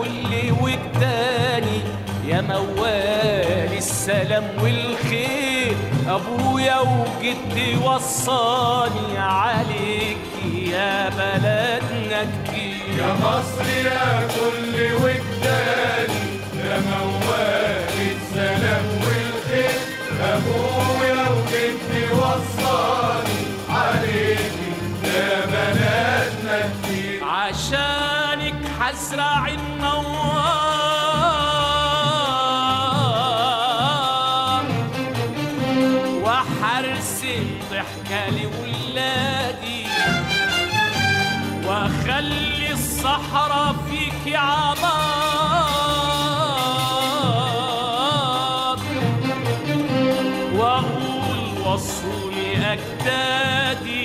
كل وجداني يا موال السلام والخير ابويا وجدي وصاني عليك يا بلدنا كتير يا مصر يا كل وجداني يا موال السلام والخير ابويا وجدي وصاني عليك يا بلدنا كتير عشانك حزرع النوار وحرسم ضحكة لولادي واخلي الصحراء فيك عمار واقول وصولي اجدادي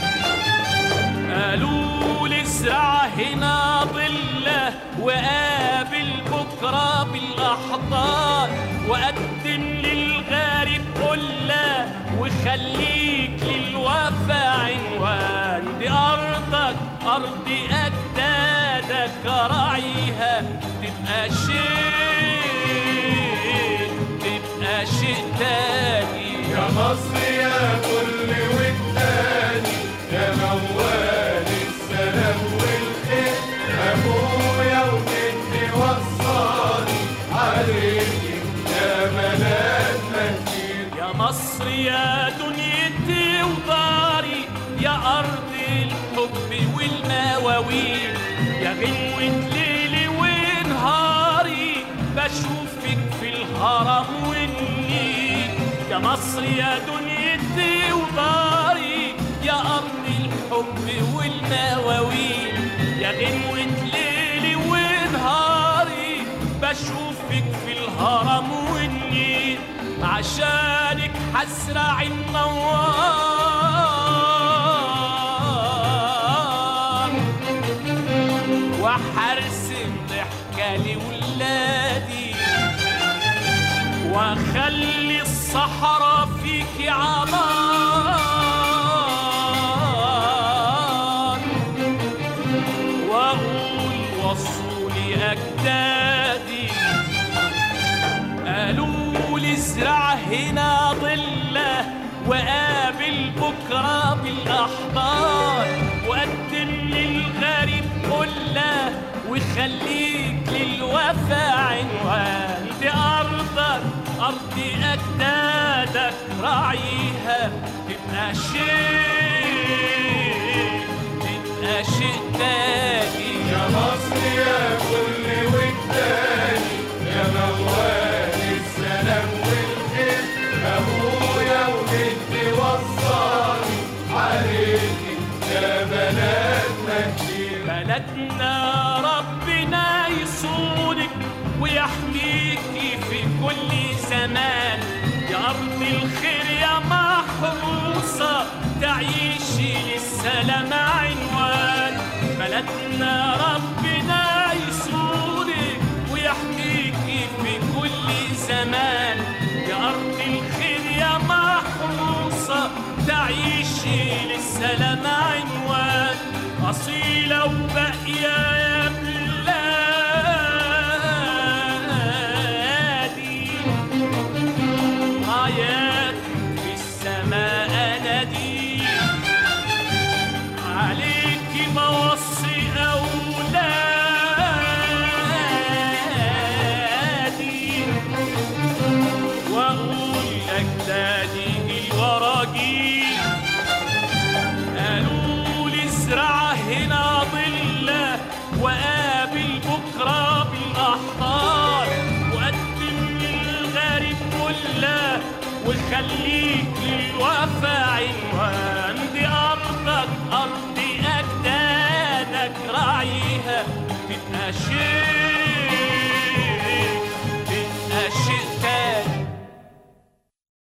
قالوا لي ازرع هنا ضلة وقابل بكرة بالأحضان وقدم للغارب قلة وخليك للوفا عنوان دي أرضك أرض أجدادك راعيها تبقى شيء تبقى شيء تاني يا مصر يا كل وجداني يا موال السلام والخير ابويا وجدي وصاني عليك يا بلدنا كتير يا مصر يا دنيتي وداري يا أرض الحب والمواويل يا غنوة ليلي ونهاري بشوفك في الهرم والنيل يا مصر يا دنيتي وداري يا أرض الحب والمواويل يا غنوة ليلي ونهاري بشوفك في الهرم والنيل عشانك حزرع النوار وحرسم ضحكة لولادي واخلي الصحراء فيك عمار واقول وصولي اجدادي قالوا لي ازرع هنا ضلة وقابل بكرة بالأحضان وقدم للغريب قلة وخليك للوفا عنوان دي أرضك أرض أجدادك راعيها تبقى شيء تبقى شيء تاني يا مصر يا كل وجداني يا موال السلام والخير ابويا وجدي وصاني عليك يا بلدنا كتير بلدنا ربنا يصونك ويحميكي في كل زمان يا أرض الخير يا محروسة تعيشي للسلام عنوان بلدنا ربنا يصونك ويحميكي في كل زمان يا أرض الخير يا محروسة تعيشي للسلام عنوان أصيلة وباقية يا بلادي رايات في السماء أنادي عليك بوصي أولادي وأقول أجدادي الوراجيل قالوا لي ازرع هنا ضلة وقابل بكرة بالأحضان وقدم للغريب كله وخليك للوفا عنوان دي أرضك أرض أجدادك راعيها تبقى شيء